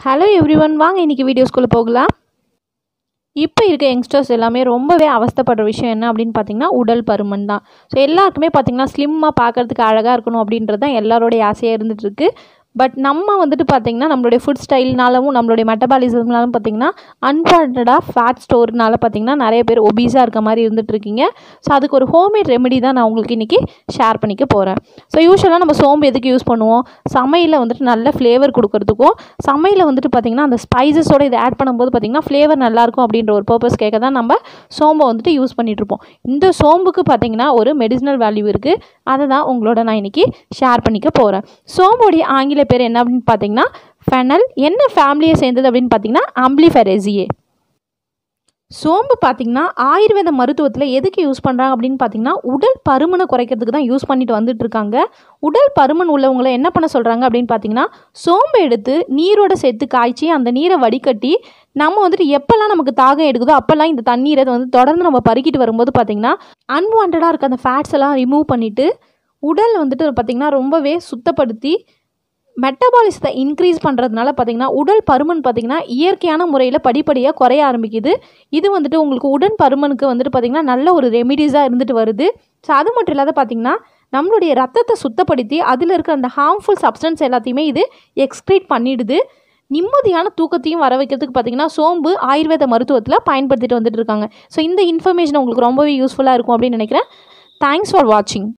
hello everyone வாங்க இன்றைக்கி வீடியோஸ்குள்ளே போகலாம் இப்போ இருக்க யங்ஸ்டர்ஸ் எல்லாமே ரொம்பவே அவஸ்தைப்படுற விஷயம் என்ன அப்படின்னு பார்த்தீங்கன்னா உடல் பருமன் தான் ஸோ எல்லாருக்குமே பார்த்தீங்கன்னா ஸ்லிம்மாக பார்க்கறதுக்கு அழகாக இருக்கணும் அப்படின்றது தான் எல்லாரோடைய ஆசையாக இருந்துட்டு இருக்கு பட் நம்ம வந்துட்டு பார்த்திங்கன்னா நம்மளுடைய ஃபுட் ஸ்டைல்னாலும் நம்மளுடைய மெட்டபாலிசம்னாலும் பார்த்திங்கன்னா அன்வான்டாக ஃபேட் ஸ்டோர்னால பார்த்திங்கன்னா நிறைய பேர் ஒபீஸாக இருக்க மாதிரி இருந்துட்டு இருக்கீங்க ஸோ அதுக்கு ஒரு ஹோம்மேட் ரெமெடி தான் நான் உங்களுக்கு இன்றைக்கி ஷேர் பண்ணிக்க போகிறேன் ஸோ யூஸ்வலாக நம்ம சோம்பு எதுக்கு யூஸ் பண்ணுவோம் சமையலில் வந்துட்டு நல்ல ஃப்ளேவர் கொடுக்கறதுக்கும் சமையலில் வந்துட்டு பார்த்திங்கன்னா அந்த ஸ்பைசஸோட இதை ஆட் பண்ணும்போது பார்த்திங்கன்னா ஃப்ளேவர் நல்லாயிருக்கும் அப்படின்ற ஒரு பர்பஸ் கேட்க தான் நம்ம சோம்பை வந்துட்டு யூஸ் பண்ணிகிட்ருப்போம் இந்த சோம்புக்கு பார்த்திங்கன்னா ஒரு மெடிசினல் வேல்யூ இருக்குது அதை தான் உங்களோட நான் இன்றைக்கி ஷேர் பண்ணிக்க போகிறேன் சோம்போடைய ஆங்கில பேர் என்ன அப்படின்னு பார்த்தீங்கன்னா ஃபெனல் என்ன ஃபேமிலியை சேர்ந்தது அப்படின்னு பார்த்தீங்கன்னா அம்ப்ளிஃபெரேசியே சோம்பு பார்த்திங்கன்னா ஆயுர்வேத மருத்துவத்தில் எதுக்கு யூஸ் பண்ணுறாங்க அப்படின்னு பார்த்தீங்கன்னா உடல் பருமனை குறைக்கிறதுக்கு தான் யூஸ் பண்ணிட்டு வந்துட்டு இருக்காங்க உடல் பருமன் உள்ளவங்களை என்ன பண்ண சொல்கிறாங்க அப்படின்னு பார்த்தீங்கன்னா சோம்பு எடுத்து நீரோட சேர்த்து காய்ச்சி அந்த நீரை வடிகட்டி நம்ம வந்துட்டு எப்போல்லாம் நமக்கு தாகம் எடுக்குதோ அப்போல்லாம் இந்த தண்ணீரை வந்து தொடர்ந்து நம்ம பருக்கிட்டு வரும்போது பார்த்திங்கன்னா அன்வான்டாக இருக்க அந்த ஃபேட்ஸ் எல்லாம் ரிமூவ் பண்ணிவிட்டு உடல் வந்துட்டு பார்த்திங்கன்னா ரொம்பவே சுத்தப்படுத்தி மெட்டபாலிசத்தை இன்க்ரீஸ் பண்ணுறதுனால பார்த்திங்கன்னா உடல் பருமன் பார்த்திங்கன்னா இயற்கையான முறையில் படிப்படியாக குறைய ஆரம்பிக்குது இது வந்துட்டு உங்களுக்கு உடன் பருமனுக்கு வந்துட்டு பார்த்திங்கன்னா நல்ல ஒரு ரெமிடிஸாக இருந்துட்டு வருது ஸோ அது மட்டும் இல்லாத பார்த்திங்கன்னா நம்மளுடைய ரத்தத்தை சுத்தப்படுத்தி அதில் இருக்கிற அந்த ஹார்ம்ஃபுல் சப்ஸ்டன்ஸ் எல்லாத்தையுமே இது எக்ஸ்க்ரீட் பண்ணிடுது நிம்மதியான தூக்கத்தையும் வர வைக்கிறதுக்கு பார்த்திங்கன்னா சோம்பு ஆயுர்வேத மருத்துவத்தில் பயன்படுத்திட்டு வந்துட்டு இருக்காங்க ஸோ இந்த இன்ஃபர்மேஷன் உங்களுக்கு ரொம்பவே யூஸ்ஃபுல்லாக இருக்கும் அப்படின்னு நினைக்கிறேன் தேங்க்ஸ் ஃபார் வாட்சிங்